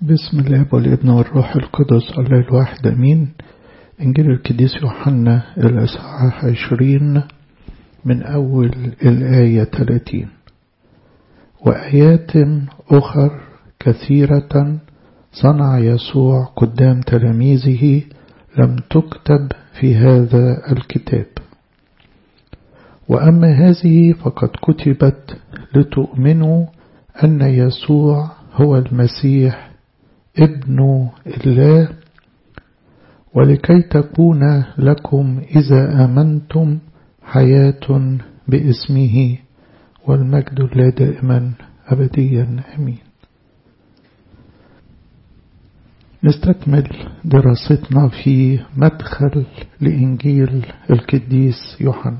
بسم الله والابن والروح القدس الله الواحد أمين إنجيل القديس يوحنا الإصحاح عشرين من أول الآية 30 وآيات أخر كثيرة صنع يسوع قدام تلاميذه لم تكتب في هذا الكتاب وأما هذه فقد كتبت لتؤمنوا أن يسوع هو المسيح ابن الله ولكي تكون لكم إذا آمنتم حياة باسمه والمجد لا دائما أبديا أمين نستكمل دراستنا في مدخل لإنجيل القديس يوحنا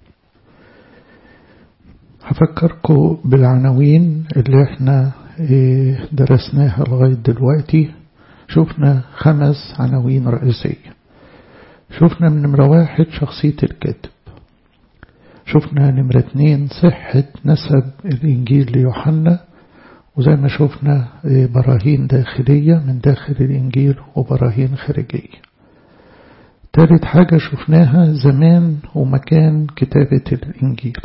هفكركم بالعناوين اللي احنا درسناها لغاية دلوقتي شفنا خمس عناوين رئيسية شفنا من نمرة واحد شخصية الكاتب شفنا نمرة اتنين صحة نسب الإنجيل ليوحنا وزي ما شفنا براهين داخلية من داخل الإنجيل وبراهين خارجية تالت حاجة شفناها زمان ومكان كتابة الإنجيل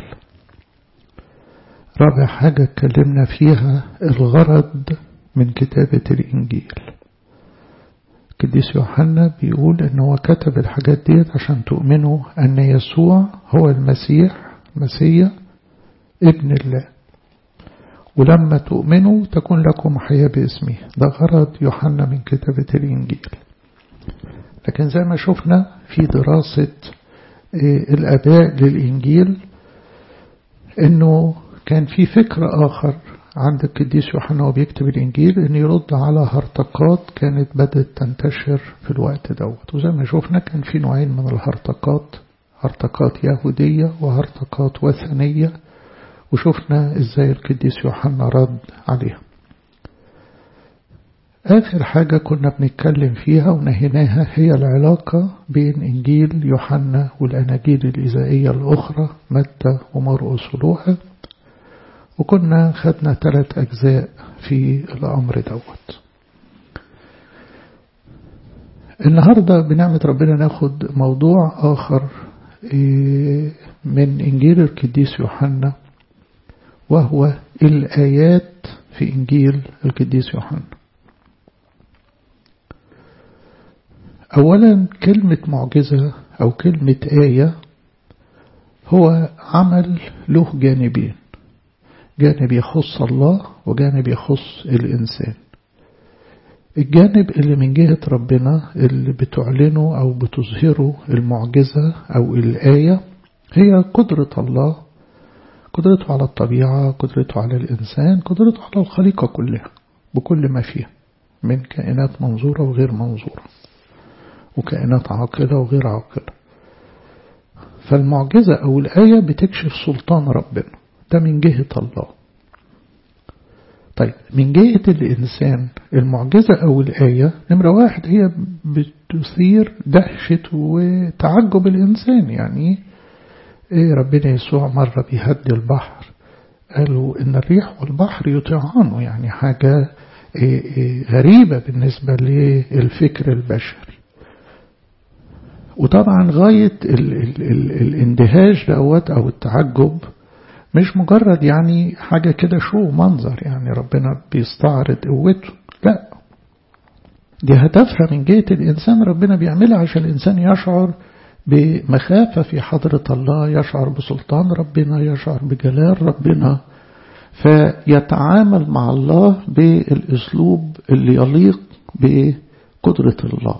رابع حاجة اتكلمنا فيها الغرض من كتابة الإنجيل القديس يوحنا بيقول ان هو كتب الحاجات ديت عشان تؤمنوا ان يسوع هو المسيح مسيح ابن الله ولما تؤمنوا تكون لكم حياة باسمه ده غرض يوحنا من كتابة الإنجيل لكن زي ما شفنا في دراسة الأباء للإنجيل انه كان في فكر آخر عند القديس يوحنا وبيكتب الإنجيل أن يرد على هرطقات كانت بدأت تنتشر في الوقت دوت وزي ما شفنا كان في نوعين من الهرطقات هرطقات يهودية وهرطقات وثنية وشفنا ازاي القديس يوحنا رد عليها آخر حاجة كنا بنتكلم فيها ونهيناها هي العلاقة بين إنجيل يوحنا والأناجيل الإزائية الأخرى متى ومرقس ولوقا وكنا خدنا ثلاث أجزاء في الأمر دوت النهاردة بنعمة ربنا ناخد موضوع آخر من إنجيل القديس يوحنا وهو الآيات في إنجيل القديس يوحنا أولا كلمة معجزة أو كلمة آية هو عمل له جانبين جانب يخص الله وجانب يخص الإنسان الجانب اللي من جهة ربنا اللي بتعلنه أو بتظهره المعجزة أو الآية هي قدرة الله قدرته على الطبيعة قدرته على الإنسان قدرته على الخليقة كلها بكل ما فيها من كائنات منظورة وغير منظورة وكائنات عاقلة وغير عاقلة فالمعجزة أو الآية بتكشف سلطان ربنا ده من جهة الله طيب من جهة الإنسان المعجزة أو الآية نمرة واحد هي بتثير دهشة وتعجب الإنسان يعني إيه ربنا يسوع مرة بيهدي البحر قالوا إن الريح والبحر يطيعانه يعني حاجة إيه إيه غريبة بالنسبة للفكر البشري وطبعا غاية ال ال ال الاندهاش دوت أو التعجب مش مجرد يعني حاجة كده شو منظر يعني ربنا بيستعرض قوته لا دي هدفها من جهة الإنسان ربنا بيعملها عشان الإنسان يشعر بمخافة في حضرة الله يشعر بسلطان ربنا يشعر بجلال ربنا فيتعامل مع الله بالأسلوب اللي يليق بقدرة الله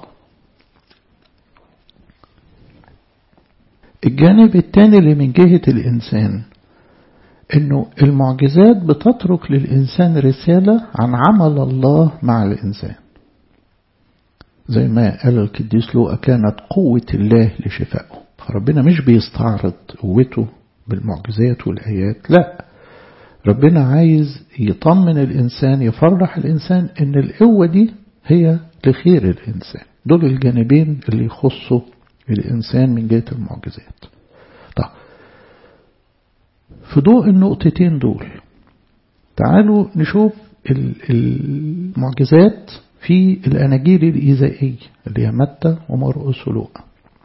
الجانب الثاني اللي من جهة الإنسان انه المعجزات بتترك للإنسان رسالة عن عمل الله مع الإنسان زي ما قال القديس لوقا كانت قوة الله لشفائه فربنا مش بيستعرض قوته بالمعجزات والآيات لا ربنا عايز يطمن الإنسان يفرح الإنسان إن القوة دي هي لخير الإنسان دول الجانبين اللي يخصوا الإنسان من جهة المعجزات طب في ضوء النقطتين دول تعالوا نشوف المعجزات في الأناجيل الإيزائية اللي هي متى ومرقس ولوقا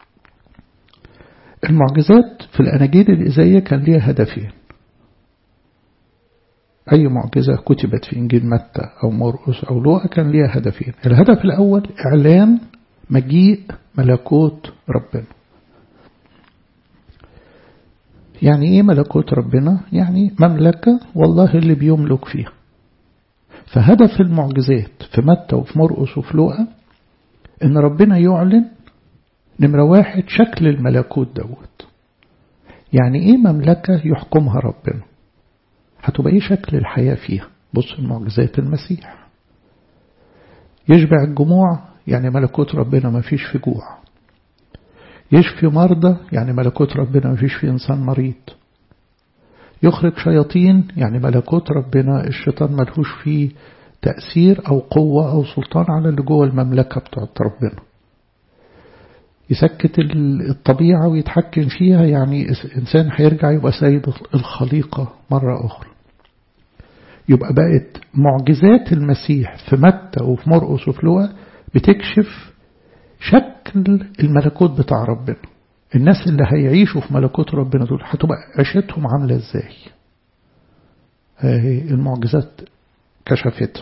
المعجزات في الأناجيل الإيزائية كان ليها هدفين أي معجزة كتبت في إنجيل متى أو مرقس أو لوقا كان ليها هدفين الهدف الأول إعلان مجيء ملكوت ربنا يعني إيه ملكوت ربنا؟ يعني مملكة والله اللي بيملك فيها فهدف المعجزات في متى وفي مرقس وفي لوقا إن ربنا يعلن نمرة واحد شكل الملكوت دوت يعني إيه مملكة يحكمها ربنا هتبقى إيه شكل الحياة فيها بص المعجزات المسيح يشبع الجموع يعني ملكوت ربنا ما فيش في جوع يشفي مرضى يعني ملكوت ربنا ما فيش في إنسان مريض يخرج شياطين يعني ملكوت ربنا الشيطان ملهوش فيه تأثير أو قوة أو سلطان على اللي جوه المملكة بتاعت ربنا يسكت الطبيعة ويتحكم فيها يعني إنسان هيرجع يبقى سيد الخليقة مرة أخرى يبقى بقت معجزات المسيح في متى وفي مرقس وفي لوقا بتكشف شكل الملكوت بتاع ربنا الناس اللي هيعيشوا في ملكوت ربنا دول هتبقى عيشتهم عاملة ازاي هي المعجزات كشفتها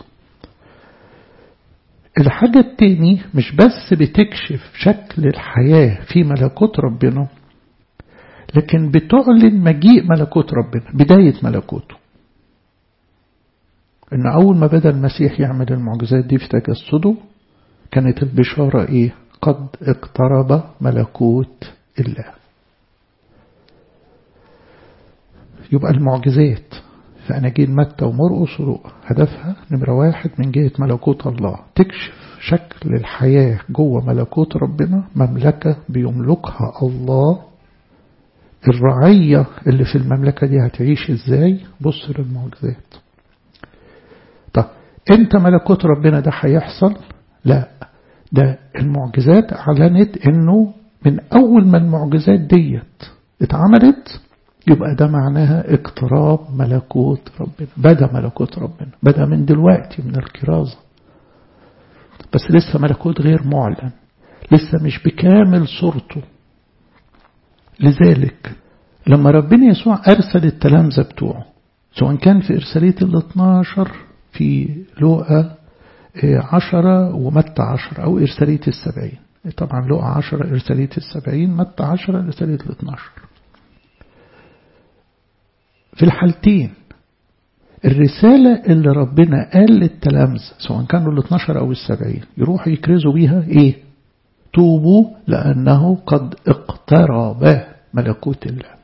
الحاجة التاني مش بس بتكشف شكل الحياة في ملكوت ربنا لكن بتعلن مجيء ملكوت ربنا بداية ملكوته ان اول ما بدأ المسيح يعمل المعجزات دي في تجسده كانت البشارة ايه قد اقترب ملكوت الله يبقى المعجزات في أناجيل متى ومرقس ولوقا هدفها نمرة واحد من جهة ملكوت الله تكشف شكل الحياة جوه ملكوت ربنا مملكة بيملكها الله الرعية اللي في المملكة دي هتعيش ازاي بص للمعجزات طب انت ملكوت ربنا ده هيحصل لا ده المعجزات اعلنت انه من اول ما المعجزات ديت اتعملت يبقى ده معناها اقتراب ملكوت ربنا بدا ملكوت ربنا بدا من دلوقتي من الكرازة بس لسه ملكوت غير معلن لسه مش بكامل صورته لذلك لما ربنا يسوع أرسل التلامذة بتوعه سواء كان في إرسالية ال 12 في لوقا عشرة ومتى عشرة أو إرسالية السبعين طبعا لوقا عشرة إرسالية السبعين متى عشرة إرسالية الاثناشر في الحالتين الرسالة اللي ربنا قال للتلامذة سواء كانوا الاثناشر أو السبعين يروحوا يكرزوا بيها إيه توبوا لأنه قد اقترب ملكوت الله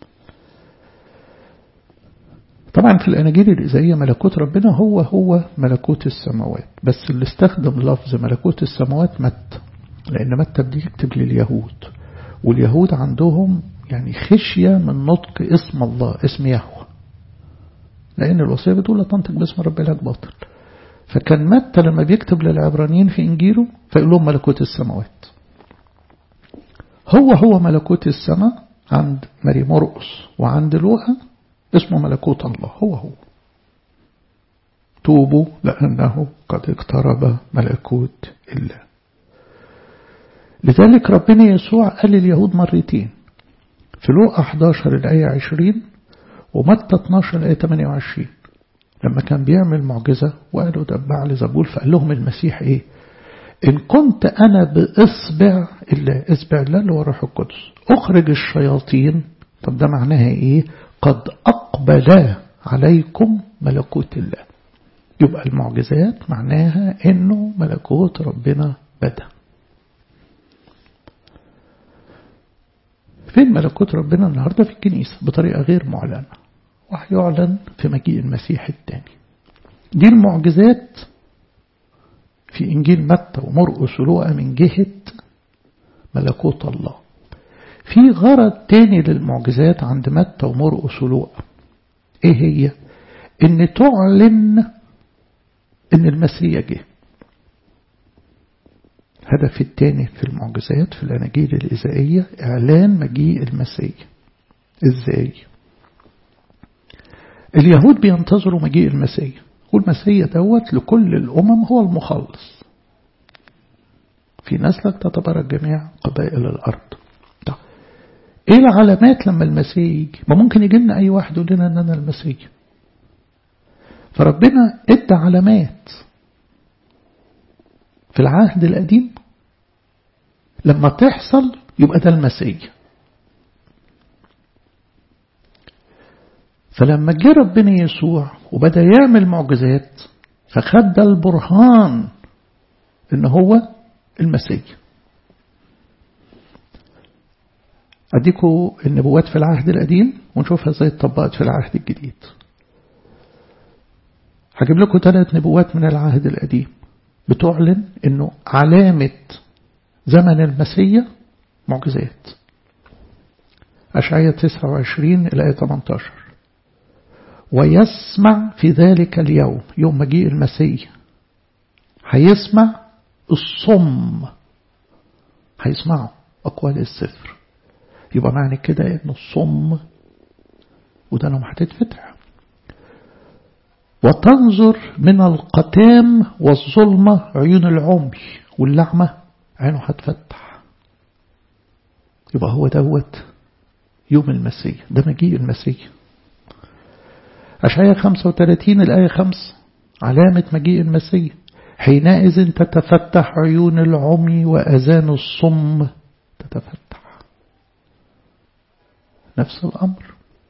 طبعا في الأناجيل الإزائية ملكوت ربنا هو هو ملكوت السماوات بس اللي استخدم لفظ ملكوت السماوات متى لأن متى بيكتب لليهود واليهود عندهم يعني خشية من نطق اسم الله اسم يهوه لأن الوصية بتقول لا تنطق باسم رب لك باطل فكان متى لما بيكتب للعبرانيين في إنجيله فيقول لهم ملكوت السماوات هو هو ملكوت السماء عند ماري مرقس وعند لوقا اسمه ملكوت الله هو هو توبوا لأنه قد اقترب ملكوت الله لذلك ربنا يسوع قال لليهود مرتين في لوقا 11 الآية 20 ومتى 12 الآية 28 لما كان بيعمل معجزة وقالوا ده بعل زبول فقال لهم المسيح ايه إن كنت أنا بإصبع الله إصبع الله اللي هو الروح القدس أخرج الشياطين طب ده معناها إيه قد أقبل عليكم ملكوت الله يبقى المعجزات معناها إنه ملكوت ربنا بدأ فين ملكوت ربنا النهاردة في الكنيسة بطريقة غير معلنة وهيعلن في مجيء المسيح الثاني دي المعجزات في إنجيل متى ومرقس ولوقا من جهة ملكوت الله في غرض تاني للمعجزات عند متى ومرقس ولوقا ايه هي ان تعلن ان المسيح جه هدف التاني في المعجزات في الأناجيل الإزائية إعلان مجيء المسيح إزاي اليهود بينتظروا مجيء المسيح والمسيح دوت لكل الأمم هو المخلص في نسلك تتبارك جميع قبائل الأرض طيب. ايه العلامات لما المسيح يجي ما ممكن يجي لنا اي واحد يقول لنا ان انا المسيح فربنا ادى علامات في العهد القديم لما تحصل يبقى ده المسيح فلما جه ربنا يسوع وبدأ يعمل معجزات فخد ده البرهان ان هو المسيح أديكوا النبوات في العهد القديم ونشوفها ازاي اتطبقت في العهد الجديد هجيب لكم ثلاث نبوات من العهد القديم بتعلن انه علامة زمن المسيح معجزات أشعية 29 إلى 18 ويسمع في ذلك اليوم يوم مجيء المسيح هيسمع الصم هيسمعوا أقوال السفر يبقى معنى كده إن الصم ودانهم هتتفتح وتنظر من القتام والظلمة عيون العمي واللعمة عينه هتفتح يبقى هو دوت يوم المسيح ده مجيء المسيح أشعية 35 الآية 5 علامة مجيء المسيح حينئذ تتفتح عيون العمي وأذان الصم تتفتح نفس الأمر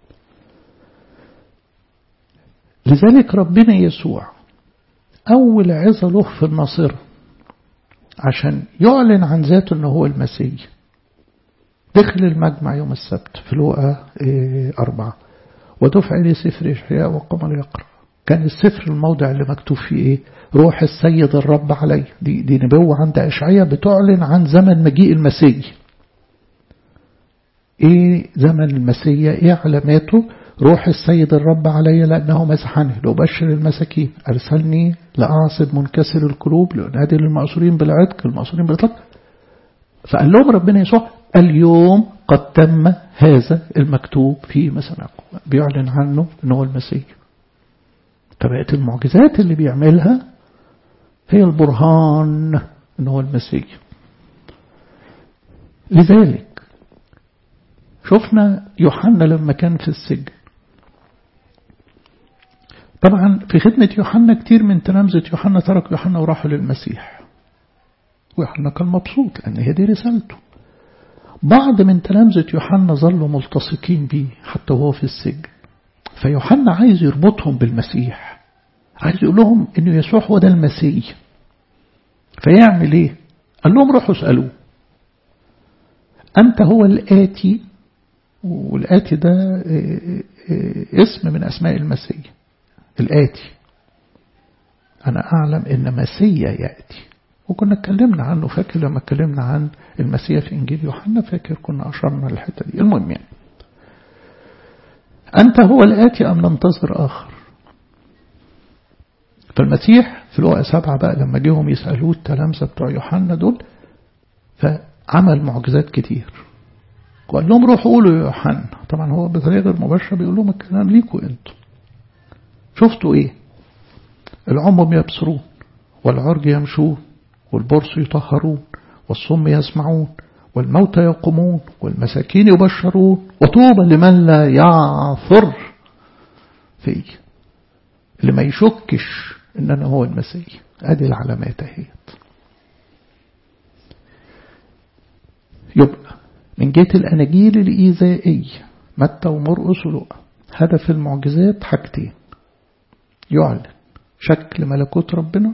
لذلك ربنا يسوع أول عظة له في الناصرة عشان يعلن عن ذاته أنه هو المسيح دخل المجمع يوم السبت في لوقا أربعة ودفع إلى سفر إشعياء وقام يقرأ كان السفر الموضع اللي مكتوب فيه إيه روح السيد الرب علي دي, دي نبوة عند إشعياء بتعلن عن زمن مجيء المسيح إيه زمن المسيح إيه علاماته روح السيد الرب علي لأنه مسحني لأبشر المساكين أرسلني لأعصب منكسر القلوب لأنادي للمأسورين بالعتق المأسورين بالإطلاق فقال لهم ربنا يسوع اليوم قد تم هذا المكتوب في مسامعكم بيعلن عنه أنه المسيح فبقت المعجزات اللي بيعملها هي البرهان أنه هو المسيح لذلك شفنا يوحنا لما كان في السجن طبعا في خدمة يوحنا كتير من تلامذة يوحنا ترك يوحنا وراحوا للمسيح ويوحنا كان مبسوط لأن هي دي رسالته بعض من تلامذة يوحنا ظلوا ملتصقين بيه حتى وهو في السجن فيوحنا عايز يربطهم بالمسيح عايز يقول لهم انه يسوع هو ده المسيح فيعمل ايه قال لهم روحوا اسألوه أنت هو الآتي والآتي ده اسم من أسماء المسيح الآتي أنا أعلم إن مسيا يأتي وكنا اتكلمنا عنه فاكر لما اتكلمنا عن المسيح في إنجيل يوحنا فاكر كنا أشرنا الحتة دي المهم يعني أنت هو الآتي أم ننتظر آخر فالمسيح في الوقت سبعة بقى لما جيهم يسألوه التلامذة بتوع يوحنا دول فعمل معجزات كتير وقال لهم روحوا قولوا يا يوحنا طبعا هو بطريقة غير مباشرة بيقول لهم الكلام ليكوا انتوا شفتوا ايه العمم يبصرون والعرج يمشون والبرص يطهرون والصم يسمعون والموتى يقومون والمساكين يبشرون وطوبى لمن لا يعثر فيه اللي ما يشكش ان انا هو المسيح ادي العلامات اهيت يبقى من جهة الأناجيل الإيذائية متى ومرقس ولوقا هدف المعجزات حاجتين يعلن شكل ملكوت ربنا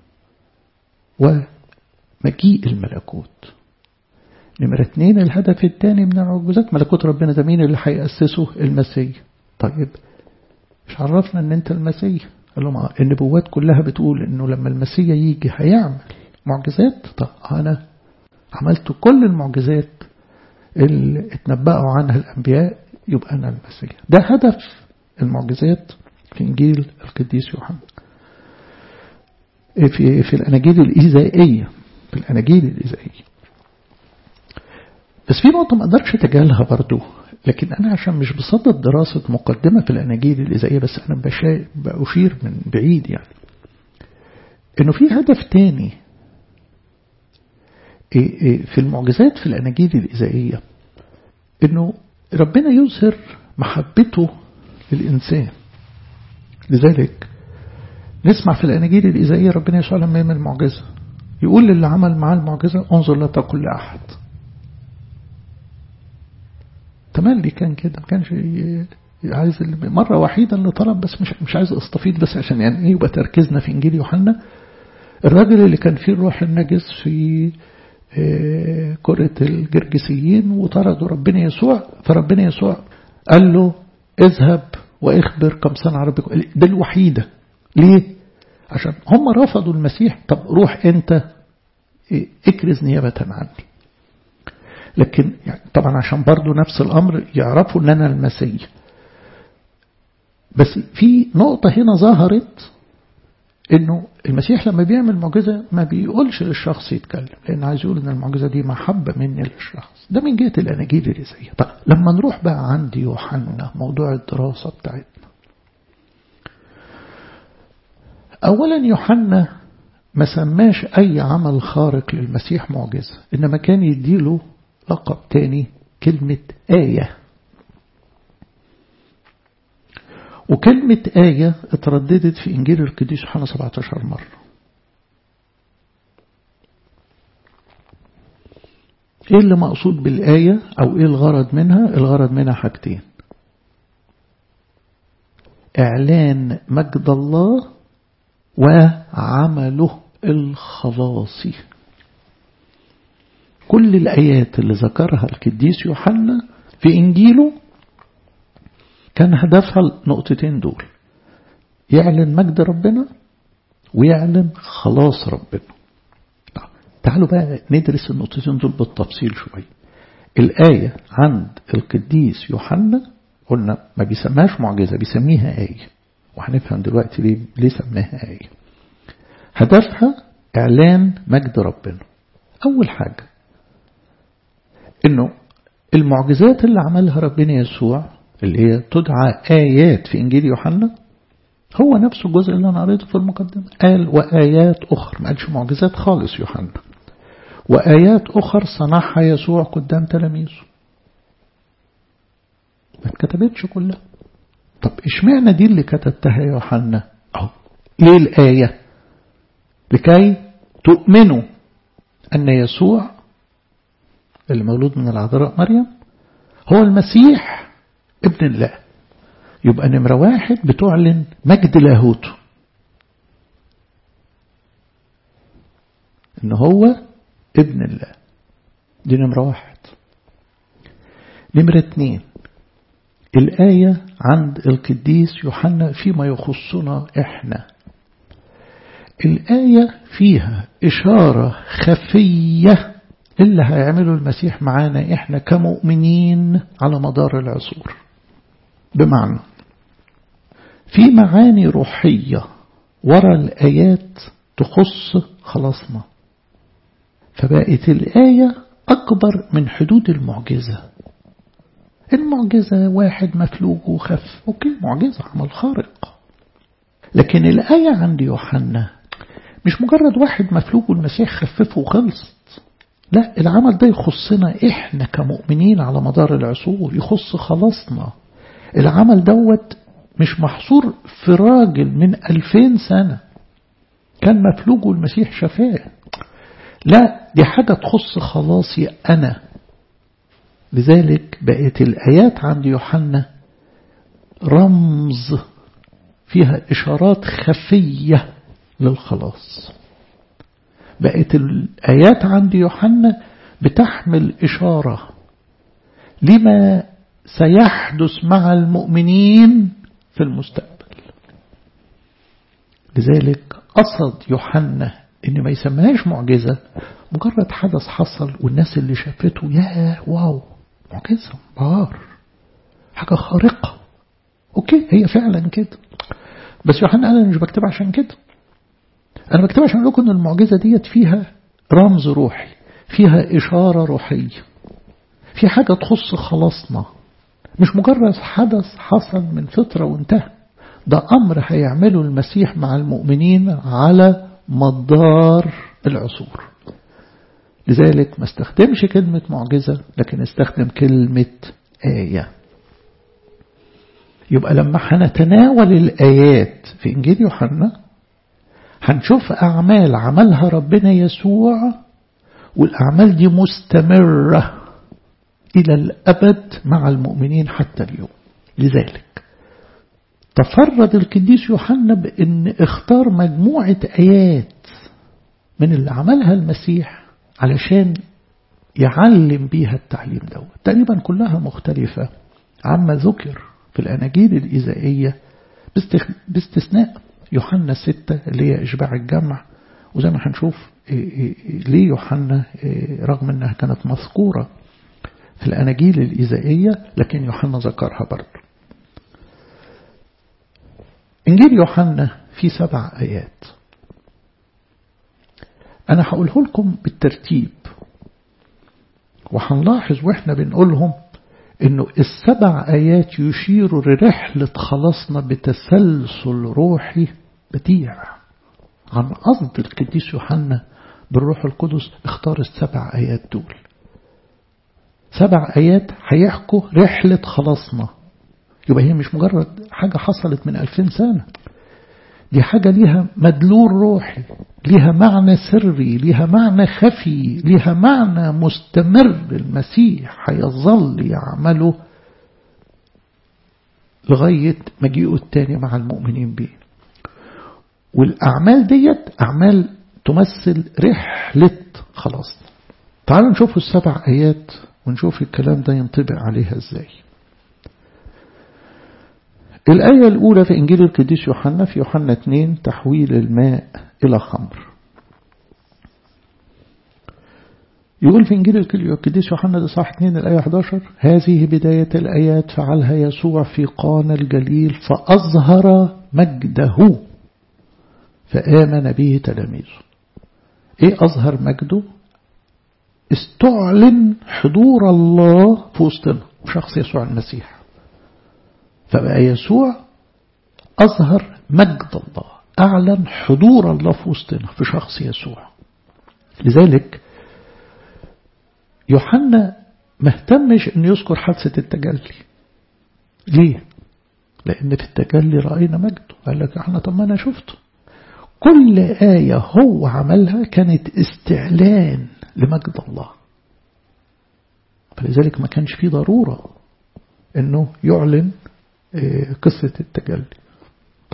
ومجيء الملكوت نمرة اتنين الهدف الثاني من المعجزات ملكوت ربنا ده مين اللي هيأسسه المسيح طيب مش عرفنا ان انت المسيح قال لهم النبوات كلها بتقول انه لما المسيح يجي هيعمل معجزات طب انا عملت كل المعجزات اللي اتنبأوا عنها الأنبياء يبقى أنا المسيح ده هدف المعجزات في إنجيل القديس يوحنا في في الأناجيل الإيزائية في الأناجيل الإيزائية بس في نقطة ما أقدرش أتجاهلها برضو لكن أنا عشان مش بصدد دراسة مقدمة في الأناجيل الإزائية بس أنا بأشير من بعيد يعني إنه في هدف تاني في المعجزات في الأناجيل الإزائية إنه ربنا يظهر محبته للإنسان لذلك نسمع في الأناجيل الإزائية ربنا يسوع لما يعمل معجزة يقول للي عمل معاه المعجزة انظر لا تقل لأحد تملي كان كده ما كانش عايز مرة وحيدة اللي طلب بس مش مش عايز استفيد بس عشان يعني ايه يبقى تركيزنا في انجيل يوحنا الراجل اللي كان فيه الروح النجس في كرة الجرجسيين وطردوا ربنا يسوع فربنا يسوع قال له اذهب واخبر كم صنع ربك ده الوحيدة ليه عشان هم رفضوا المسيح طب روح انت اكرز نيابة عني لكن يعني طبعا عشان برضو نفس الأمر يعرفوا أن أنا المسيح بس في نقطة هنا ظهرت انه المسيح لما بيعمل معجزة ما بيقولش للشخص يتكلم لان عايز يقول ان المعجزة دي محبة مني للشخص ده من جهة الاناجيل الرزية طب لما نروح بقى عند يوحنا موضوع الدراسة بتاعتنا اولا يوحنا ما سماش اي عمل خارق للمسيح معجزة انما كان يديله لقب تاني كلمة آية وكلمة آية اترددت في إنجيل القديس يوحنا 17 مرة إيه اللي مقصود بالآية أو إيه الغرض منها الغرض منها حاجتين إعلان مجد الله وعمله الخلاصي كل الآيات اللي ذكرها القديس يوحنا في إنجيله كان هدفها النقطتين دول يعلن مجد ربنا ويعلن خلاص ربنا تعالوا بقى ندرس النقطتين دول بالتفصيل شوية الآية عند القديس يوحنا قلنا ما بيسماش معجزة بيسميها آية وهنفهم دلوقتي ليه, ليه سماها آية هدفها إعلان مجد ربنا أول حاجة إنه المعجزات اللي عملها ربنا يسوع اللي هي تدعى آيات في إنجيل يوحنا هو نفسه الجزء اللي أنا قريته في المقدمة قال وآيات أخرى ما قالش معجزات خالص يوحنا وآيات أخر صنعها يسوع قدام تلاميذه ما اتكتبتش كلها طب اشمعنى دي اللي كتبتها يا يوحنا اهو ليه الآية لكي تؤمنوا أن يسوع اللي مولود من العذراء مريم هو المسيح ابن الله يبقى نمرة واحد بتعلن مجد لاهوته ان هو ابن الله دي نمرة واحد نمرة اتنين الآية عند القديس يوحنا فيما يخصنا احنا الآية فيها إشارة خفية اللي هيعمله المسيح معانا احنا كمؤمنين على مدار العصور بمعنى في معاني روحية ورا الآيات تخص خلاصنا فبقت الآية أكبر من حدود المعجزة المعجزة واحد مفلوج وخف أوكي معجزة عمل خارق لكن الآية عند يوحنا مش مجرد واحد مفلوج والمسيح خففه وخلصت لا العمل ده يخصنا إحنا كمؤمنين على مدار العصور يخص خلاصنا العمل دوت مش محصور في راجل من ألفين سنة كان مفلوج والمسيح شفاه لا دي حاجة تخص خلاصي أنا لذلك بقت الآيات عند يوحنا رمز فيها إشارات خفية للخلاص بقت الآيات عند يوحنا بتحمل إشارة لما سيحدث مع المؤمنين في المستقبل لذلك قصد يوحنا ان ما يسميهاش معجزة مجرد حدث حصل والناس اللي شافته يا واو معجزة بار حاجة خارقة اوكي هي فعلا كده بس يوحنا قال انا مش بكتب عشان كده انا بكتب عشان لكم ان المعجزة ديت فيها رمز روحي فيها اشارة روحية في حاجة تخص خلاصنا مش مجرد حدث حصل من فترة وانتهى ده أمر هيعمله المسيح مع المؤمنين على مدار العصور لذلك ما استخدمش كلمة معجزة لكن استخدم كلمة آية يبقى لما هنتناول الآيات في إنجيل يوحنا هنشوف أعمال عملها ربنا يسوع والأعمال دي مستمرة إلى الأبد مع المؤمنين حتى اليوم لذلك تفرد القديس يوحنا بأن اختار مجموعة آيات من اللي عملها المسيح علشان يعلم بيها التعليم دوت تقريبا كلها مختلفة عما ذكر في الأناجيل الإزائية باستثناء يوحنا ستة اللي هي إشباع الجمع وزي ما هنشوف ليه يوحنا رغم أنها كانت مذكورة في الأناجيل الإزائية لكن يوحنا ذكرها برضه إنجيل يوحنا فيه سبع آيات أنا هقوله لكم بالترتيب وهنلاحظ وإحنا بنقولهم إنه السبع آيات يشيروا لرحلة خلاصنا بتسلسل روحي بديع عن قصد القديس يوحنا بالروح القدس اختار السبع آيات دول سبع آيات هيحكوا رحلة خلاصنا يبقى هي مش مجرد حاجة حصلت من ألفين سنة دي حاجة ليها مدلول روحي ليها معنى سري ليها معنى خفي ليها معنى مستمر المسيح هيظل يعمله لغاية مجيئه التاني مع المؤمنين به والأعمال ديت أعمال تمثل رحلة خلاص تعالوا نشوف السبع آيات ونشوف الكلام ده ينطبق عليها ازاي الآية الأولى في إنجيل القديس يوحنا في يوحنا 2 تحويل الماء إلى خمر يقول في إنجيل القديس يوحنا لصح 2 الآية 11 هذه بداية الآيات فعلها يسوع في قانا الجليل فأظهر مجده فآمن به تلاميذه إيه أظهر مجده استعلن حضور الله في وسطنا وشخص يسوع المسيح فبقى يسوع أظهر مجد الله أعلن حضور الله في وسطنا في شخص يسوع لذلك يوحنا ما اهتمش أن يذكر حادثة التجلي ليه؟ لأن في التجلي رأينا مجده قال لك احنا طب ما أنا شفته كل آية هو عملها كانت استعلان لمجد الله فلذلك ما كانش فيه ضرورة أنه يعلن قصة التجلي طب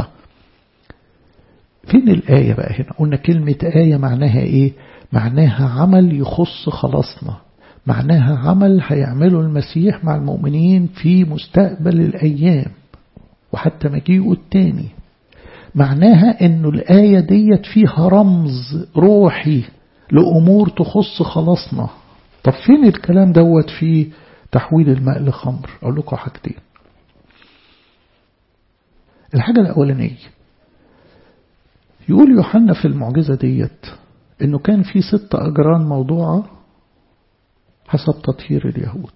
فين الآية بقى هنا قلنا كلمة آية معناها إيه معناها عمل يخص خلاصنا معناها عمل هيعمله المسيح مع المؤمنين في مستقبل الأيام وحتى مجيئه التاني معناها أنه الآية ديت فيها رمز روحي لأمور تخص خلاصنا طب فين الكلام دوت في تحويل الماء لخمر أقول لكم حاجتين الحاجة الأولانية يقول يوحنا في المعجزة ديت انه كان في ست أجران موضوعة حسب تطهير اليهود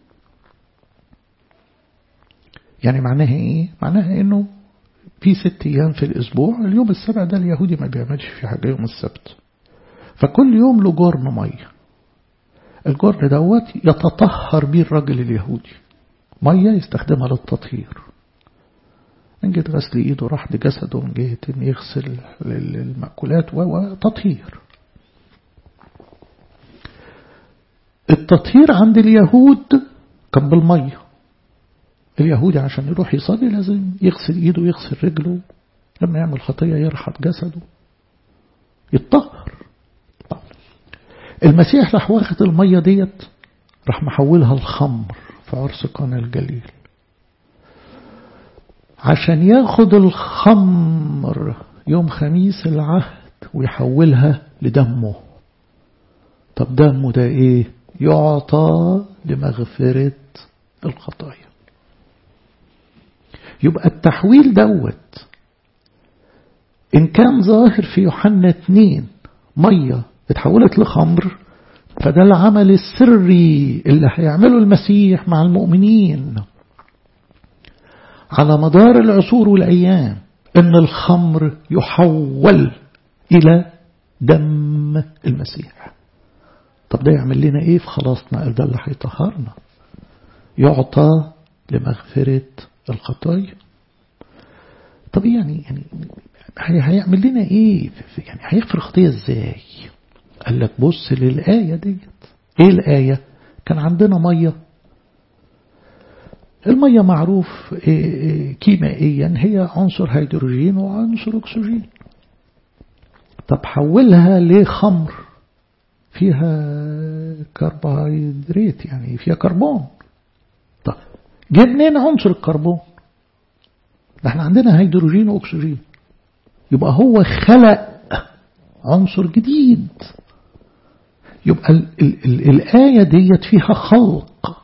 يعني معناها ايه معناها انه في ست ايام في الاسبوع اليوم السبع ده اليهودي ما بيعملش في حاجة يوم السبت فكل يوم له جرن مية الجرن دوت يتطهر بيه الرجل اليهودي مية يستخدمها للتطهير من جهة غسل ايده راح لجسده من جهة ان يغسل المأكولات وتطهير التطهير عند اليهود كان بالمية اليهودي عشان يروح يصلي لازم يغسل ايده ويغسل رجله لما يعمل خطية يرحب جسده يتطهر المسيح راح واخد المية ديت راح محولها الخمر في عرس قنا الجليل عشان ياخد الخمر يوم خميس العهد ويحولها لدمه طب دمه ده ايه يعطى لمغفرة الخطايا يبقى التحويل دوت إن كان ظاهر في يوحنا 2 مية اتحولت لخمر فده العمل السري اللي هيعمله المسيح مع المؤمنين على مدار العصور والأيام أن الخمر يحول إلى دم المسيح طب ده يعمل لنا إيه في خلاصنا قال ده اللي هيطهرنا يعطى لمغفرة الخطايا طب يعني يعني هيعمل لنا ايه يعني هيغفر خطيه ازاي قال لك بص للآية ديت ايه الآية كان عندنا مية المية معروف كيميائيا هي عنصر هيدروجين وعنصر أكسجين طب حولها لخمر فيها كربوهيدرات يعني فيها كربون طب جه منين عنصر الكربون ده احنا عندنا هيدروجين واكسجين يبقى هو خلق عنصر جديد يبقى ال ال ال الآية ديت فيها خلق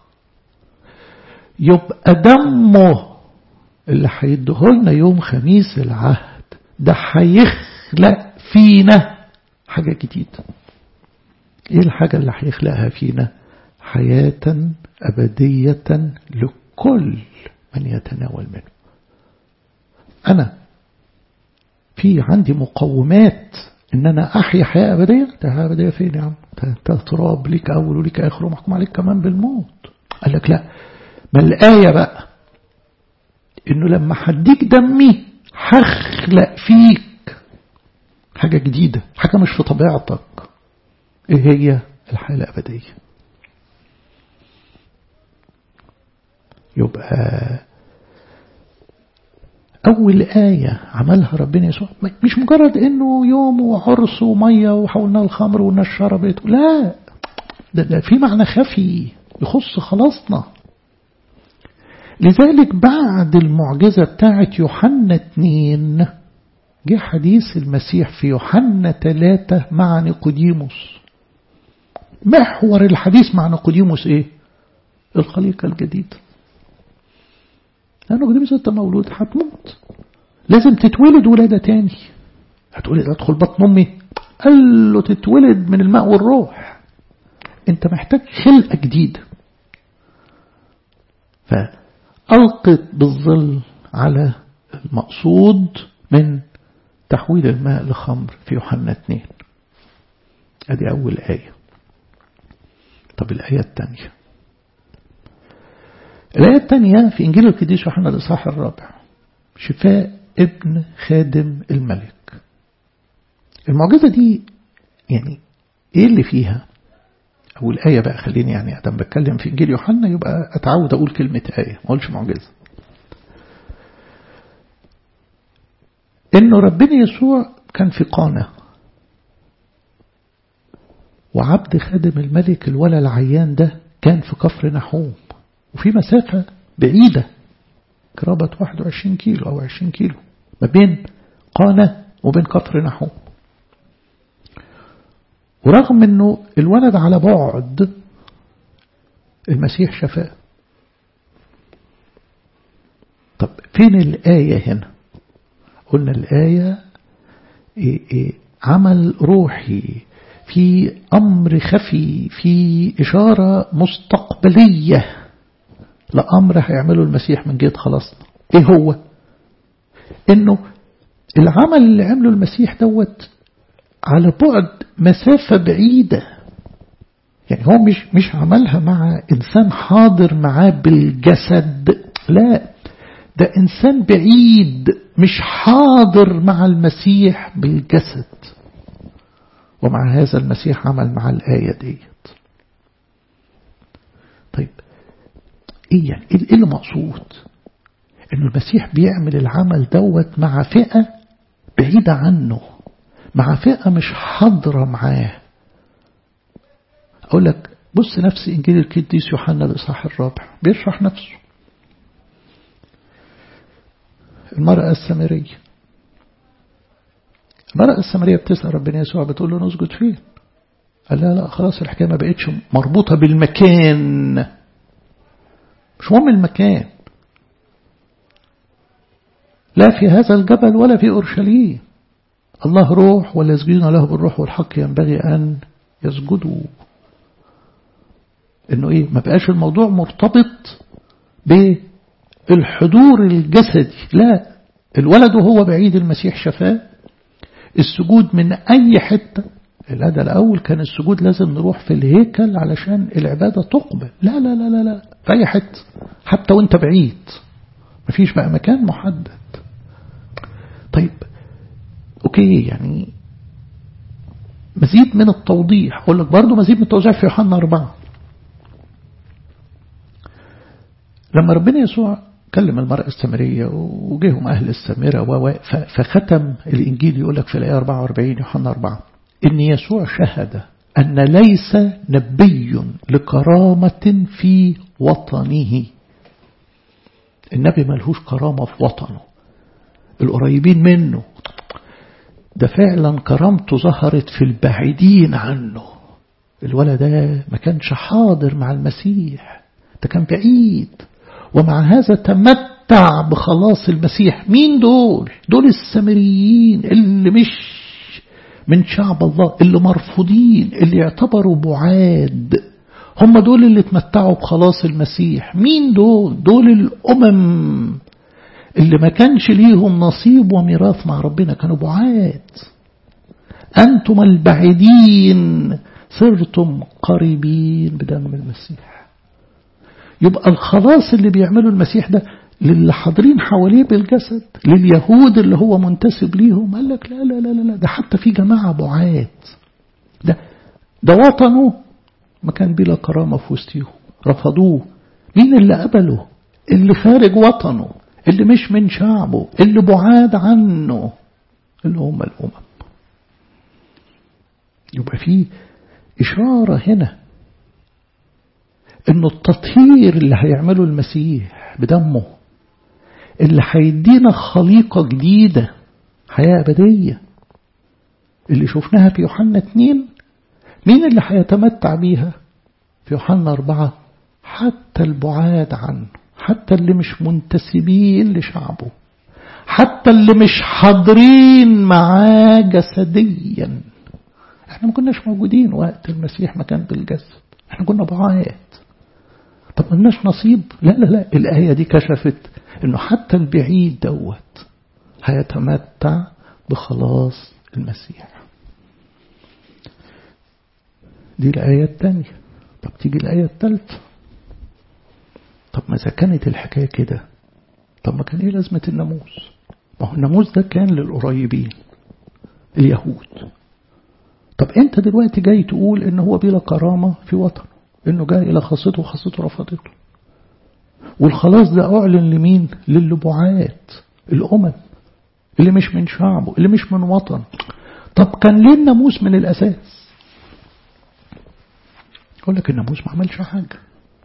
يبقى دمه اللي هيديهولنا يوم خميس العهد ده هيخلق فينا حاجة جديدة ايه الحاجة اللي هيخلقها فينا حياة أبدية لكل من يتناول منه أنا في عندي مقومات إن أنا أحيا حياة أبدية ده حياة أبدية فين يا عم أنت تراب ليك أول وليك آخر ومحكوم عليك كمان بالموت قال لك لا ما الآية بقى إنه لما هديك دمي هخلق فيك حاجة جديدة حاجة مش في طبيعتك إيه هي الحياة الأبدية يبقى أول آية عملها ربنا يسوع مش مجرد إنه يوم وعرس ومية وحولنا الخمر والناس شربت لا ده, ده في معنى خفي يخص خلاصنا لذلك بعد المعجزة بتاعت يوحنا اتنين جه حديث المسيح في يوحنا ثلاثة مع نيقوديموس محور الحديث مع نيقوديموس ايه الخليقة الجديدة لأنه نيقوديموس انت مولود هتموت لازم تتولد ولادة تاني هتقولي ادخل بطن امي قال له تتولد من الماء والروح انت محتاج خلقة جديدة فألقت بالظل على المقصود من تحويل الماء لخمر في يوحنا 2 ادي اول آية طب الآية الثانية الآية الثانية في إنجيل القديس يوحنا الإصحاح الرابع شفاء ابن خادم الملك المعجزة دي يعني ايه اللي فيها او الآية بقى خليني يعني ادم بتكلم في انجيل يوحنا يبقى اتعود اقول كلمة آية ما اقولش معجزة انه ربنا يسوع كان في قانة وعبد خادم الملك الولا العيان ده كان في كفر نحوم وفي مسافة بعيدة قرابة 21 كيلو أو 20 كيلو ما بين قانة وبين كفر نحوم ورغم انه الولد على بعد المسيح شفاه طب فين الآية هنا قلنا الآية إيه إيه عمل روحي في أمر خفي في إشارة مستقبلية لأمر هيعمله المسيح من جهة خلاصنا إيه هو إنه العمل اللي عمله المسيح دوت على بعد مسافة بعيدة يعني هو مش مش عملها مع إنسان حاضر معاه بالجسد لا ده إنسان بعيد مش حاضر مع المسيح بالجسد ومع هذا المسيح عمل مع الآية ديت طيب إيه يعني إيه اللي مقصود إنه المسيح بيعمل العمل دوت مع فئة بعيدة عنه مع فئة مش حاضرة معاه أقول لك بص نفس إنجيل القديس يوحنا الإصحاح الرابع بيشرح نفسه المرأة السامرية المرأة السامرية بتسأل ربنا يسوع بتقول له نسجد فين قال لا لا خلاص الحكاية ما بقتش مربوطة بالمكان مش مهم المكان لا في هذا الجبل ولا في أورشليم الله روح ولا يسجدون له بالروح والحق ينبغي أن يسجدوا إنه إيه ما بقاش الموضوع مرتبط الحضور الجسدي لا الولد وهو بعيد المسيح شفاه السجود من أي حتة لا ده الأول كان السجود لازم نروح في الهيكل علشان العبادة تقبل لا لا لا لا لا في أي حتة حتى وانت بعيد مفيش بقى مكان محدد طيب أوكي يعني مزيد من التوضيح أقول لك برضه مزيد من التوضيح في يوحنا أربعة لما ربنا يسوع كلم المرأة السامرية وجيهم أهل السامرة فختم الإنجيل يقول لك في الآية 44 يوحنا 4 إن يسوع شهد أن ليس نبي لكرامة في وطنه النبي ملهوش كرامة في وطنه القريبين منه ده فعلا كرامته ظهرت في البعيدين عنه الولد ده ما كانش حاضر مع المسيح ده كان بعيد ومع هذا تمتع بخلاص المسيح مين دول دول السامريين اللي مش من شعب الله اللي مرفوضين اللي يعتبروا بعاد هم دول اللي تمتعوا بخلاص المسيح مين دول دول الأمم اللي ما كانش ليهم نصيب وميراث مع ربنا كانوا بعاد أنتم البعيدين صرتم قريبين بدم المسيح يبقى الخلاص اللي بيعمله المسيح ده للي حاضرين حواليه بالجسد لليهود اللي هو منتسب ليهم قال لك لا لا لا لا ده حتى في جماعة بعاد ده ده وطنه ما كان بلا كرامة في وسطهم رفضوه مين اللي قبله اللي خارج وطنه اللي مش من شعبه اللي بعاد عنه اللي هم الأمم يبقى في إشارة هنا إنه التطهير اللي هيعمله المسيح بدمه اللي هيدينا خليقة جديدة حياة أبدية اللي شفناها في يوحنا اتنين مين اللي هيتمتع بيها في يوحنا أربعة حتى البعاد عنه حتى اللي مش منتسبين لشعبه حتى اللي مش حاضرين معاه جسديا احنا ما كناش موجودين وقت المسيح ما كان بالجسد احنا كنا بعاد طب ملناش نصيب لا لا لا الآية دي كشفت انه حتى البعيد دوت هيتمتع بخلاص المسيح دي الآية الثانية طب تيجي الآية الثالثة طب ما إذا كانت الحكاية كده طب ما كان إيه لازمة الناموس ما هو الناموس ده كان للقريبين اليهود طب أنت دلوقتي جاي تقول إن هو بلا كرامة في وطنه إنه جاي إلى خاصته وخاصته رفضته والخلاص ده أعلن لمين للبعات الأمم اللي مش من شعبه اللي مش من وطن طب كان ليه الناموس من الأساس يقول لك الناموس ما عملش حاجة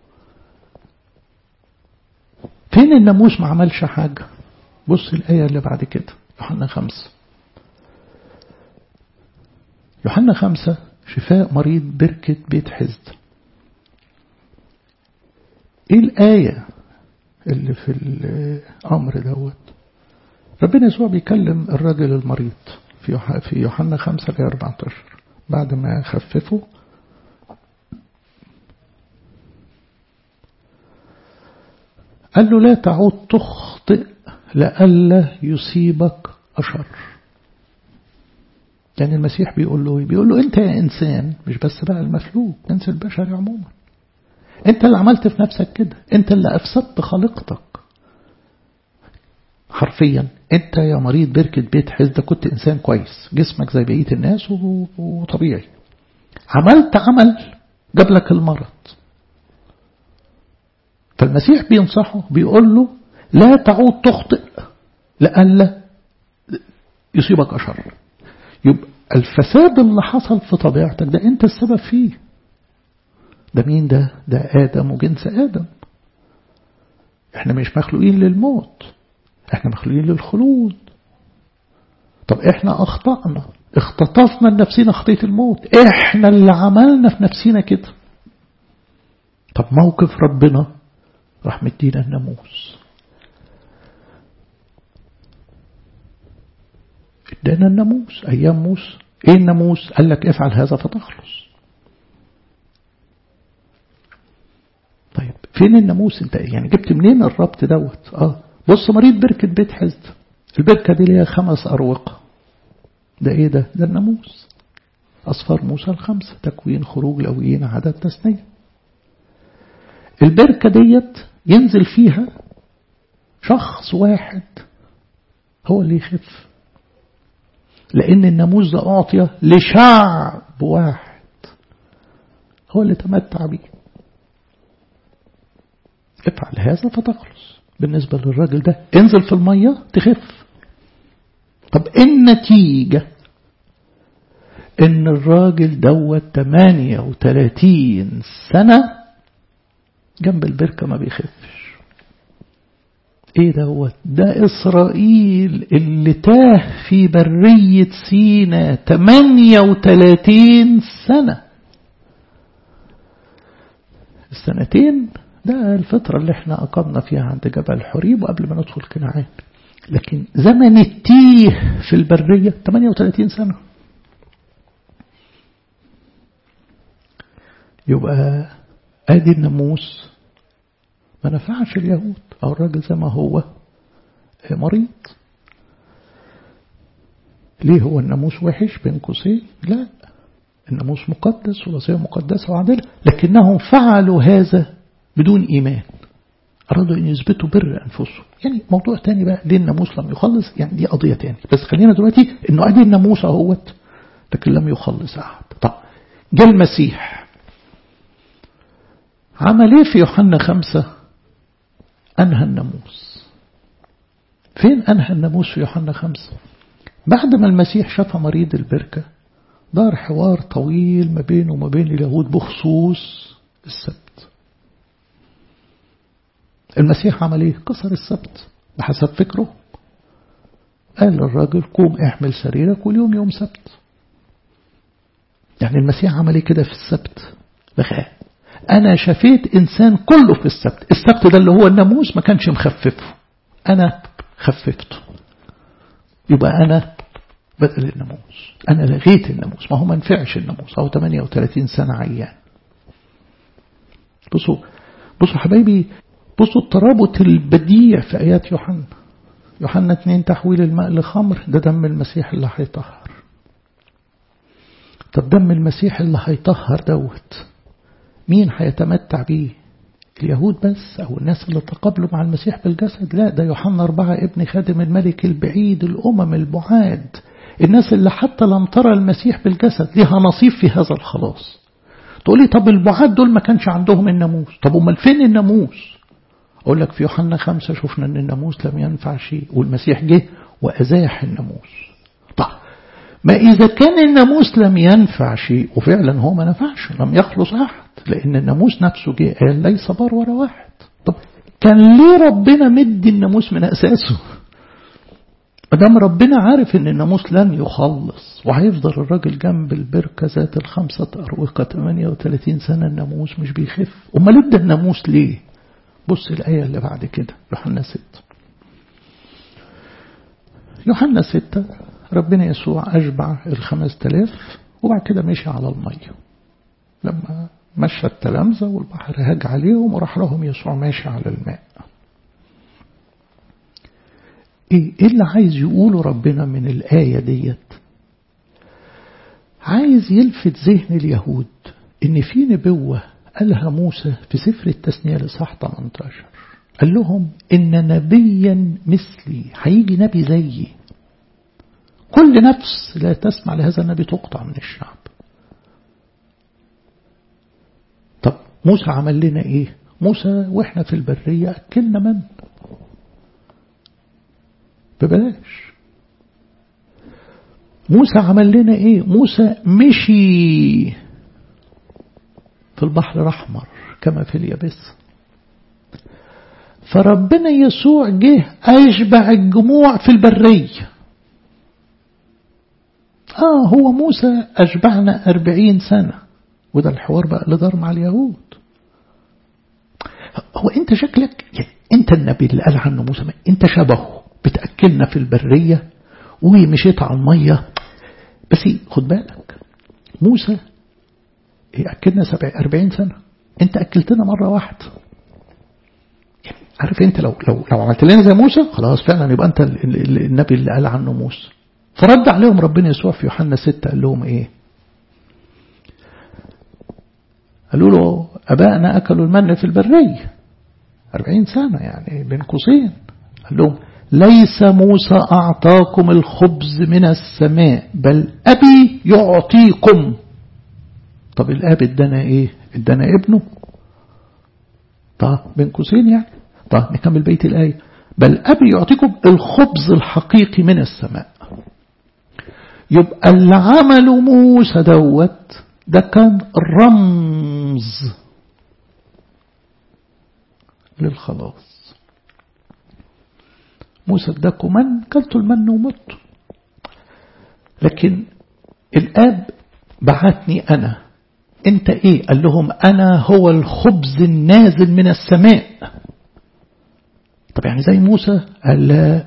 فين الناموس ما عملش حاجة بص الآية اللي بعد كده يوحنا خمسة يوحنا خمسة شفاء مريض بركة بيت حزد ايه الآية اللي في الأمر دوت ربنا يسوع بيكلم الراجل المريض في في يوحنا 5 ل 14 بعد ما خففه قال له لا تعود تخطئ لئلا يصيبك أشر يعني المسيح بيقول له بيقول له انت يا انسان مش بس بقى المخلوق انسى البشري عموما انت اللي عملت في نفسك كده انت اللي افسدت خليقتك حرفيا انت يا مريض بركة بيت حزد كنت انسان كويس جسمك زي بقية الناس وطبيعي عملت عمل جاب لك المرض فالمسيح بينصحه بيقول له لا تعود تخطئ لئلا يصيبك أشر يبقى الفساد اللي حصل في طبيعتك ده انت السبب فيه ده مين ده ده آدم وجنس آدم احنا مش مخلوقين للموت احنا مخلوقين للخلود طب احنا اخطأنا اختطفنا لنفسنا خطية الموت احنا اللي عملنا في نفسنا كده طب موقف ربنا راح مدينا الناموس ادانا الناموس ايام موسى ايه الناموس قال لك افعل هذا فتخلص طيب فين الناموس انت يعني جبت منين الربط دوت اه بص مريض بركة بيت حزد البركة دي ليها خمس أروقة ده ايه ده ده الناموس أصفار موسى الخمسة تكوين خروج لويين عدد تثنية البركة ديت ينزل فيها شخص واحد هو اللي يخف لأن الناموس ده أعطي لشعب واحد هو اللي تمتع به افعل هذا فتخلص بالنسبة للراجل ده انزل في المية تخف طب النتيجة ان الراجل دوت 38 سنة جنب البركة ما بيخفش ايه دوت ده اسرائيل اللي تاه في برية سينا 38 سنة السنتين ده الفترة اللي احنا أقمنا فيها عند جبل حريب وقبل ما ندخل كنعان لكن زمن التيه في البرية 38 سنة يبقى ادي الناموس ما نفعش اليهود او الراجل زي ما هو مريض ليه هو الناموس وحش بين قوسين لا الناموس مقدس والوصية مقدسة وعادلة لكنهم فعلوا هذا بدون إيمان أرادوا أن يثبتوا بر أنفسهم يعني موضوع تاني بقى ليه الناموس لم يخلص يعني دي قضية تاني بس خلينا دلوقتي أنه أدي الناموس أهوت لكن لم يخلص أحد طب جاء المسيح عمل ايه في يوحنا خمسة أنهى الناموس فين أنهى الناموس في يوحنا خمسة بعد ما المسيح شاف مريض البركة دار حوار طويل ما بينه وما بين اليهود بخصوص السبت المسيح عمل ايه كسر السبت بحسب فكره قال للراجل قوم احمل سريرك واليوم يوم سبت يعني المسيح عمل ايه كده في السبت بخاء أنا شفيت إنسان كله في السبت السبت ده اللي هو الناموس ما كانش مخففه أنا خففته يبقى أنا بدل الناموس أنا لغيت الناموس ما هو ما نفعش الناموس أو 38 سنة عيان بصوا بصوا حبايبي بصوا الترابط البديع في آيات يوحنا يوحنا 2 تحويل الماء لخمر ده دم المسيح اللي هيطهر طب دم المسيح اللي هيطهر دوت مين هيتمتع بيه اليهود بس أو الناس اللي تقابلوا مع المسيح بالجسد لا ده يوحنا أربعة ابن خادم الملك البعيد الأمم البعاد الناس اللي حتى لم ترى المسيح بالجسد لها نصيب في هذا الخلاص تقولي طب البعاد دول ما كانش عندهم الناموس طب امال فين الناموس أقول لك في يوحنا خمسة شفنا أن الناموس لم ينفع شيء والمسيح جه وأزاح الناموس طب ما إذا كان الناموس لم ينفع شيء وفعلا هو ما نفعش لم يخلص أحد لأن الناموس نفسه جه قال ليس بار ولا واحد طب كان ليه ربنا مدي الناموس من أساسه مدام ربنا عارف ان الناموس لن يخلص وهيفضل الراجل جنب البركة ذات الخمسة أروقة 38 سنة الناموس مش بيخف أمال ادى الناموس ليه بص الآية اللي بعد كده يوحنا 6 يوحنا 6 ربنا يسوع أشبع الخمس تلاف وبعد كده مشي على المية لما مشى التلامذة والبحر هاج عليهم وراح لهم يسوع ماشي على الماء ايه اللي عايز يقوله ربنا من الآية ديت عايز يلفت ذهن اليهود ان في نبوة قالها موسى في سفر التثنية لصح 18 قال لهم ان نبيا مثلي هيجي نبي زيي كل نفس لا تسمع لهذا النبي تقطع من الشعب طب موسى عمل لنا ايه موسى واحنا في البرية أكلنا من ببلاش موسى عمل لنا ايه موسى مشي في البحر الأحمر كما في اليابس فربنا يسوع جه أشبع الجموع في البرية آه هو موسى أشبعنا أربعين سنة وده الحوار بقى اللي دار مع اليهود هو أنت شكلك يعني أنت النبي اللي قال عنه موسى أنت شبهه بتأكلنا في البرية ومشيت على المية بس خد بالك موسى أكلنا سبع أربعين سنة أنت أكلتنا مرة واحدة عارف انت لو لو لو عملت لنا زي موسى خلاص فعلا يبقى انت النبي اللي قال عنه موسى فرد عليهم ربنا يسوع في يوحنا 6 قال لهم ايه قالوا له أبائنا أكلوا المن في البرية أربعين سنة يعني بين قوسين قال لهم ليس موسى أعطاكم الخبز من السماء بل أبي يعطيكم طب الآب ادانا إيه ادانا ابنه طب بين قوسين يعني طب نكمل بيت الآية بل أبي يعطيكم الخبز الحقيقي من السماء يبقى اللي عمله موسى دوت ده كان رمز للخلاص موسى اداكم من كلتوا المن ومتوا لكن الآب بعتني أنا أنت إيه قال لهم أنا هو الخبز النازل من السماء طب يعني زي موسى قال لا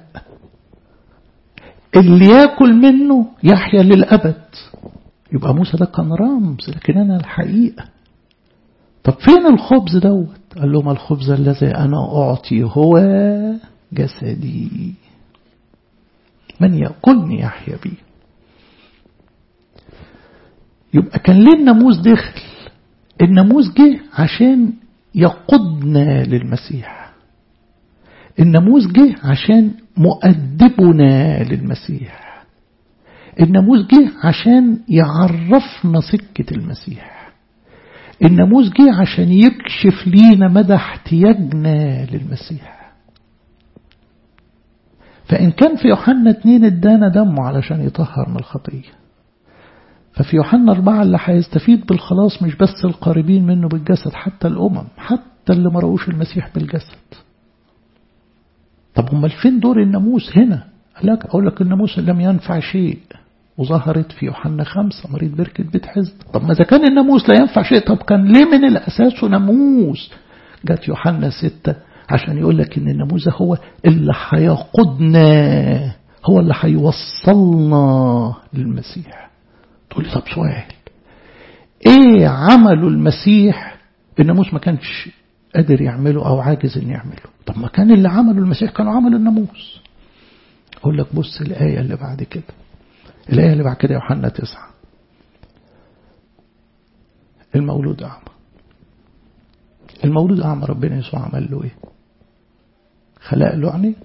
اللي ياكل منه يحيا للأبد يبقى موسى ده كان رمز لكن أنا الحقيقة طب فين الخبز دوت قال لهم الخبز الذي أنا أعطي هو جسدي من يأكلني يحيا بي يبقى كان ليه الناموس دخل الناموس جه عشان يقودنا للمسيح الناموس جه عشان مؤدبنا للمسيح الناموس جه عشان يعرفنا سكة المسيح الناموس جه عشان يكشف لينا مدى احتياجنا للمسيح فإن كان في يوحنا اتنين ادانا دمه علشان يطهر من الخطية ففي يوحنا أربعة اللي هيستفيد بالخلاص مش بس القريبين منه بالجسد حتى الأمم حتى اللي ما رأوش المسيح بالجسد طب امال فين دور الناموس هنا لك أقول لك الناموس لم ينفع شيء وظهرت في يوحنا خمسة مريض بركة بيت حزب طب ما إذا كان الناموس لا ينفع شيء طب كان ليه من الأساس ناموس جت يوحنا ستة عشان يقول لك إن الناموس هو اللي هيقودنا هو اللي هيوصلنا للمسيح تقول لي طب سؤال ايه عمله المسيح الناموس ما كانش قادر يعمله او عاجز ان يعمله طب ما كان اللي عمله المسيح كانوا عملوا الناموس اقول لك بص الايه اللي بعد كده الايه اللي بعد كده يوحنا تسعة المولود اعمى المولود اعمى ربنا يسوع عمل له ايه خلق له عينين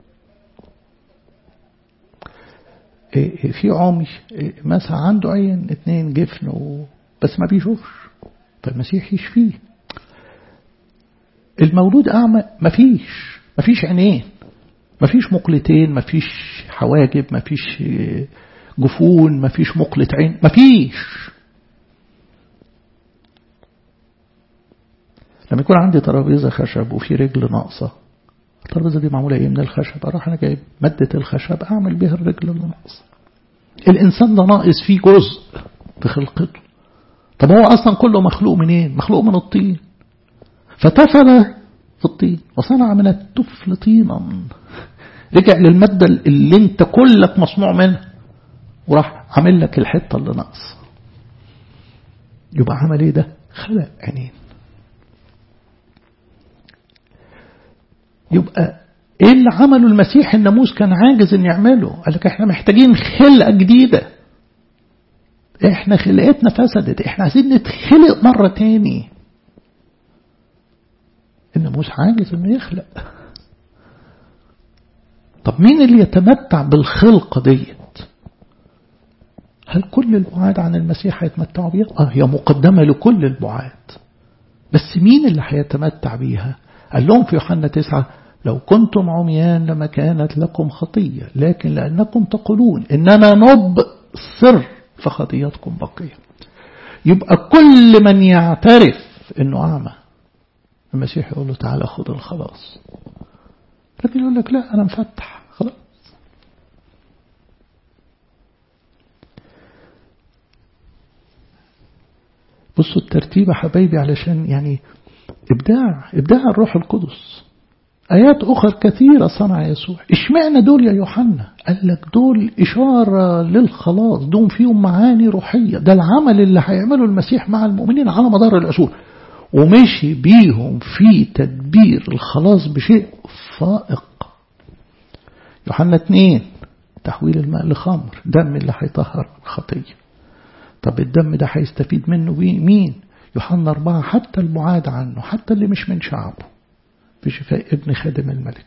في عمي مثلا عنده عين اتنين جفن و... بس ما بيشوفش فالمسيح يشفيه المولود أعمى مفيش مفيش عينين مفيش مقلتين مفيش حواجب مفيش جفون مفيش مقلة عين مفيش لما يكون عندي ترابيزة خشب وفي رجل ناقصة الترابيزة دي معمولة ايه من الخشب اروح انا جايب مادة الخشب اعمل بيها الرجل اللي ناقصة الانسان ده ناقص فيه جزء في خلقته طب هو اصلا كله مخلوق منين مخلوق من الطين فتفل في الطين وصنع من التفل طينا رجع للمادة اللي انت كلك مصنوع منها وراح عامل لك الحتة اللي ناقصة يبقى عمل ايه ده خلق عينين يبقى ايه اللي عمله المسيح الناموس كان عاجز ان يعمله قال لك احنا محتاجين خلقة جديدة احنا خلقتنا فسدت احنا عايزين نتخلق مرة تاني الناموس عاجز انه يخلق طب مين اللي يتمتع بالخلقة ديت هل كل البعاد عن المسيح هيتمتعوا بيها اه هي مقدمة لكل البعاد بس مين اللي هيتمتع بيها قال لهم في يوحنا تسعة لو كنتم عميان لما كانت لكم خطية لكن لأنكم تقولون إننا نبصر فخطيتكم بقية يبقى كل من يعترف إنه أعمى المسيح يقول له تعالى خذ الخلاص لكن يقول لك لا أنا مفتح خلاص بصوا الترتيب يا حبايبي علشان يعني إبداع إبداع الروح القدس آيات أخرى كثيرة صنع يسوع إشمعنى دول يا يوحنا قال لك دول إشارة للخلاص دول فيهم معاني روحية ده العمل اللي هيعمله المسيح مع المؤمنين على مدار العصور ومشي بيهم في تدبير الخلاص بشيء فائق يوحنا اتنين تحويل الماء لخمر دم اللي هيطهر الخطية طب الدم ده هيستفيد منه مين يوحنا أربعة حتى المعاد عنه حتى اللي مش من شعبه في شفاء ابن خادم الملك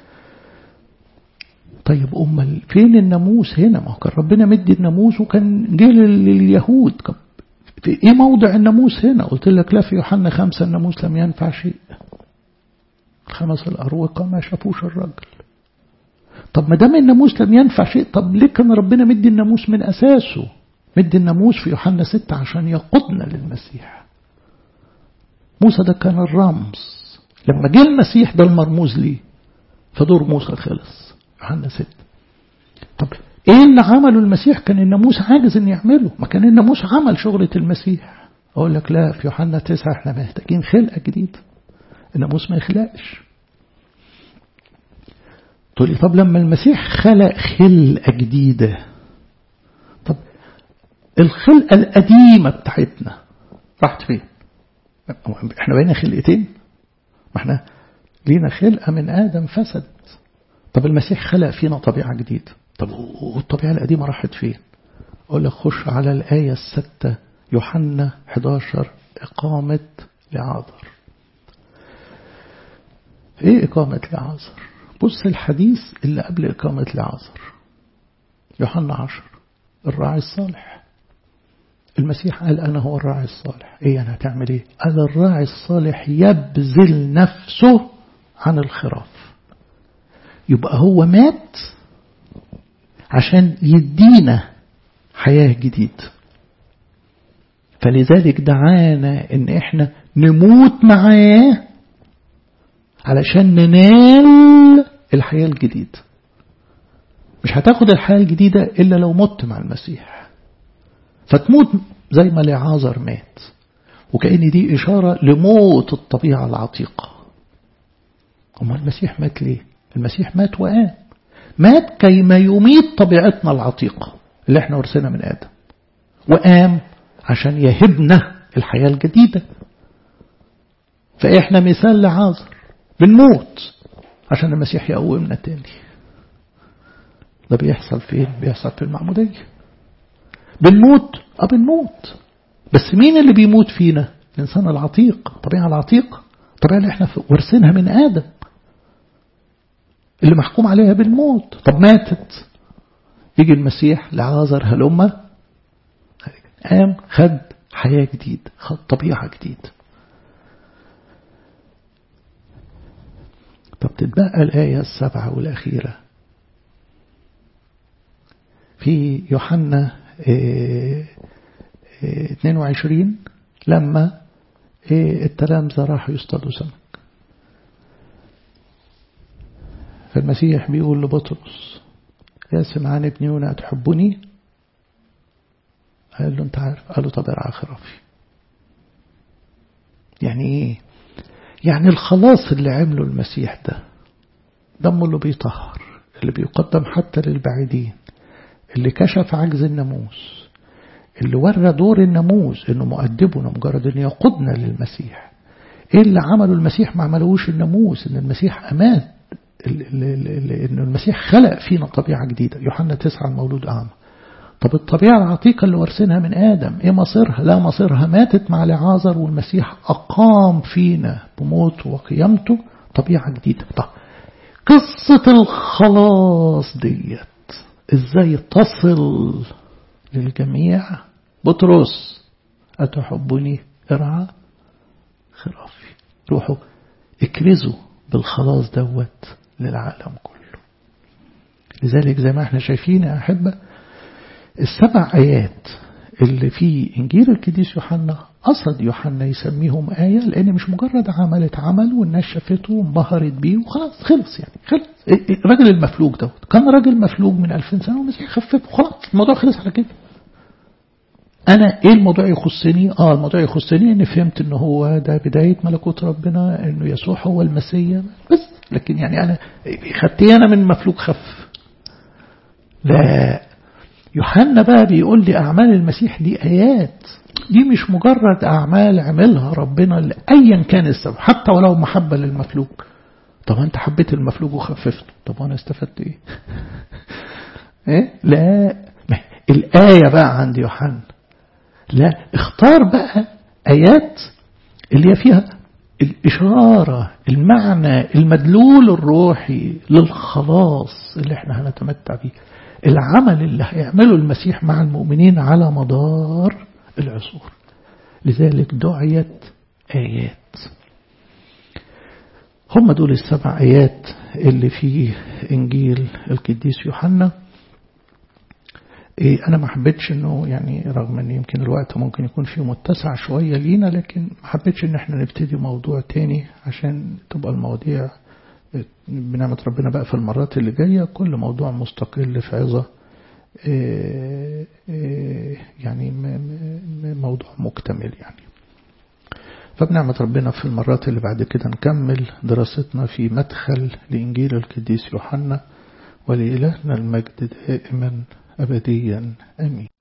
طيب أمال فين الناموس هنا ما كان ربنا مدي الناموس وكان جه لليهود في ايه موضع الناموس هنا قلت لك لا في يوحنا خمسة الناموس لم ينفع شيء الخمس الأروقة ما شافوش الراجل طب ما دام الناموس لم ينفع شيء طب ليه كان ربنا مدي الناموس من أساسه مدي الناموس في يوحنا ستة عشان يقودنا للمسيح موسى ده كان الرمز لما جه المسيح ده المرموز ليه فدور موسى خلص يوحنا ستة طب ايه اللي عمله المسيح كان الناموس عاجز ان يعمله ما كان الناموس عمل شغلة المسيح اقول لك لا في يوحنا تسعة احنا محتاجين خلقة جديدة الناموس ما يخلقش تقول لي طب لما المسيح خلق خلقة جديدة طب الخلقة القديمة بتاعتنا راحت فين احنا بقينا خلقتين ما احنا لينا خلقة من آدم فسد طب المسيح خلق فينا طبيعة جديدة طب والطبيعة القديمة راحت فين أقول لك خش على الآية الستة يوحنا 11 إقامة لعازر إيه إقامة لعازر بص الحديث اللي قبل إقامة لعازر يوحنا 10 الراعي الصالح المسيح قال أنا هو الراعي الصالح إيه أنا هتعمل إيه قال الراعي الصالح يبذل نفسه عن الخراف يبقى هو مات عشان يدينا حياة جديدة فلذلك دعانا ان احنا نموت معاه علشان ننال الحياة الجديدة مش هتاخد الحياة الجديدة إلا لو مت مع المسيح فتموت زي ما لعازر مات وكأن دي إشارة لموت الطبيعة العتيقة أما المسيح مات ليه المسيح مات وقام مات كيما يميت طبيعتنا العتيقة اللي احنا ورثنا من آدم وقام عشان يهبنا الحياة الجديدة فإحنا مثال لعازر بنموت عشان المسيح يقومنا تاني ده بيحصل فين بيحصل في المعمودية بنموت اه بنموت بس مين اللي بيموت فينا الإنسان العتيق الطبيعة العتيقة الطبيعة اللي احنا ورثينها من آدم اللي محكوم عليها بالموت طب ماتت يجي المسيح لعازر هلمة قام خد حياة جديدة خد طبيعة جديدة طب تتبقى الآية السبعة والأخيرة في يوحنا 22 لما التلامذة راحوا يصطادوا سمك فالمسيح بيقول لبطرس يا سمعان ابن يونا تحبني قال له انت عارف قال له طب ارعى خرافي يعني ايه يعني الخلاص اللي عمله المسيح ده دمه اللي بيطهر اللي بيقدم حتى للبعيدين اللي كشف عجز الناموس اللي ورى دور الناموس انه مؤدبنا مجرد انه يقودنا للمسيح ايه اللي عمله المسيح ما عملوش الناموس ان المسيح امات ان المسيح خلق فينا طبيعة جديدة يوحنا تسعة المولود أعمى طب الطبيعة العتيقة اللي ورثناها من آدم إيه مصيرها لا مصيرها ماتت مع لعازر والمسيح أقام فينا بموته وقيامته طبيعة جديدة طب قصة الخلاص ديت إزاي تصل للجميع بطرس أتحبني ارعى خرافي روحوا اكرزوا بالخلاص دوت للعالم كله لذلك زي ما احنا شايفين يا أحبة السبع آيات اللي في إنجيل القديس يوحنا قصد يوحنا يسميهم آية لأن مش مجرد عملت عمل والناس شافته وانبهرت بيه وخلاص خلص يعني خلص الراجل المفلوج دوت كان راجل مفلوج من 2000 سنة والمسيح خففه وخلاص الموضوع خلص على كده أنا إيه الموضوع يخصني آه الموضوع يخصني إن فهمت إن هو ده بداية ملكوت ربنا إنه يسوع هو المسيا بس لكن يعني أنا خدتي أنا من مفلوج خف لا يوحنا بقى بيقول لي أعمال المسيح دي آيات دي مش مجرد أعمال عملها ربنا لأيا كان السبب حتى ولو محبة للمفلوج طب أنت حبيت المفلوج وخففته طب أنا استفدت إيه إيه لا الآية بقى عند يوحنا لا اختار بقى آيات اللي هي فيها الإشارة المعنى المدلول الروحي للخلاص اللي احنا هنتمتع بيه العمل اللي هيعمله المسيح مع المؤمنين على مدار العصور لذلك دعيت آيات هم دول السبع آيات اللي في إنجيل القديس يوحنا إيه أنا ما حبيتش إنه يعني رغم إن يمكن الوقت ممكن يكون فيه متسع شوية لينا لكن ما حبيتش إن إحنا نبتدي موضوع تاني عشان تبقى المواضيع بنعمة ربنا بقى في المرات اللي جاية كل موضوع مستقل في عظة إيه إيه يعني موضوع مكتمل يعني فبنعمة ربنا في المرات اللي بعد كده نكمل دراستنا في مدخل لإنجيل القديس يوحنا ولإلهنا المجد دائما أبديا آمين